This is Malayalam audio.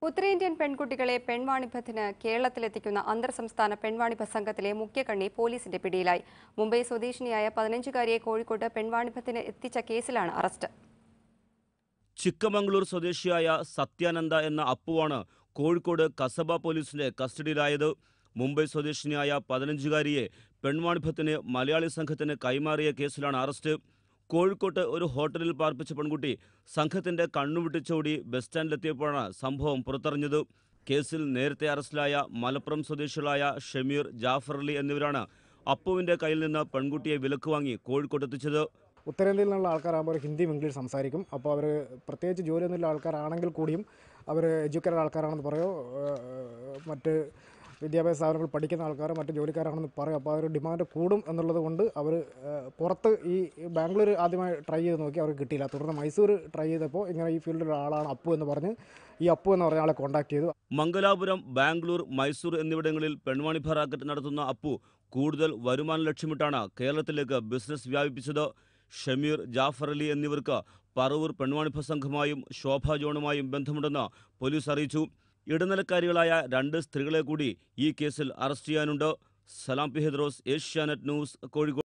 ഉത്തരേന്ത്യൻ പെൺകുട്ടികളെ പെൺവാണിഭത്തിന് കേരളത്തിലെത്തിക്കുന്ന അന്തർ സംസ്ഥാന പെൺവാണിഭ സംഘത്തിലെ മുഖ്യകണ്ണി പോലീസിന്റെ പിടിയിലായി മുംബൈ സ്വദേശിനിയായ പതിനഞ്ചുകാരിയെ കോഴിക്കോട്ട് പെൺവാണിഭത്തിന് എത്തിച്ച കേസിലാണ് അറസ്റ്റ് ചിക്കമംഗളൂർ സ്വദേശിയായ സത്യാനന്ദ എന്ന അപ്പുവാണ് കോഴിക്കോട് കസബ പോലീസിന്റെ കസ്റ്റഡിയിലായത് മുംബൈ സ്വദേശിനിയായ പതിനഞ്ചുകാരിയെ പെൺവാണിഭത്തിന് മലയാളി സംഘത്തിന് കൈമാറിയ കേസിലാണ് അറസ്റ്റ് കോഴിക്കോട്ട് ഒരു ഹോട്ടലിൽ പാർപ്പിച്ച പെൺകുട്ടി സംഘത്തിന്റെ കണ്ണുവിട്ടിച്ചോടി ബസ് സ്റ്റാൻഡിലെത്തിയപ്പോഴാണ് സംഭവം പുറത്തറിഞ്ഞത് കേസിൽ നേരത്തെ അറസ്റ്റിലായ മലപ്പുറം സ്വദേശികളായ ഷമീർ ജാഫർ അലി എന്നിവരാണ് അപ്പുവിന്റെ കയ്യിൽ നിന്ന് പെൺകുട്ടിയെ വിലക്ക് വാങ്ങി കോഴിക്കോട്ട് എത്തിച്ചത് ഉത്തരേന്ത്യയിൽ നിന്നുള്ള ആൾക്കാരാകുമ്പോൾ ഹിന്ദിയും ഇംഗ്ലീഷ് സംസാരിക്കും അപ്പോൾ അവർ പ്രത്യേകിച്ച് ജോലിയൊന്നുമില്ല ആൾക്കാരാണെങ്കിൽ കൂടിയും അവർ എഡ്യൂക്കേറ്റഡ് ആൾക്കാരാണെന്ന് പറയോ ഏഹ് മറ്റ് വിദ്യാഭ്യാസ സ്ഥാപനങ്ങൾ പഠിക്കുന്ന ആൾക്കാർ മറ്റ് ജോലിക്കാരാണെന്ന് പറയും അപ്പോൾ അവർ ഡിമാൻഡ് കൂടും എന്നുള്ളത് കൊണ്ട് അവർ പുറത്ത് ഈ ബാംഗ്ലൂർ ആദ്യമായി ട്രൈ ചെയ്ത് നോക്കി അവർക്ക് കിട്ടിയില്ല തുടർന്ന് മൈസൂർ ട്രൈ ചെയ്തപ്പോൾ ഇങ്ങനെ ഈ ഫീൽഡിലുള്ള ആളാണ് അപ്പു എന്ന് പറഞ്ഞ് ഈ അപ്പു എന്ന് പറഞ്ഞ ആളെ കോൺടാക്ട് ചെയ്തു മംഗലാപുരം ബാംഗ്ലൂർ മൈസൂർ എന്നിവിടങ്ങളിൽ പെൺവാണിഭ റാക്കറ്റ് നടത്തുന്ന അപ്പു കൂടുതൽ വരുമാനം ലക്ഷ്യമിട്ടാണ് കേരളത്തിലേക്ക് ബിസിനസ് വ്യാപിപ്പിച്ചത് ഷമീർ ജാഫർ അലി എന്നിവർക്ക് പറവൂർ പെൺവാണിഭ സംഘമായും ശോഭ ജോണുമായും ബന്ധമുണ്ടെന്ന് പോലീസ് അറിയിച്ചു ഇടനിലക്കാരികളായ രണ്ട് സ്ത്രീകളെ കൂടി ഈ കേസിൽ അറസ്റ്റ് ചെയ്യാനുണ്ട് സലാം പി ഹെദ്രോസ് ഏഷ്യാനെറ്റ് ന്യൂസ് കോഴിക്കോട്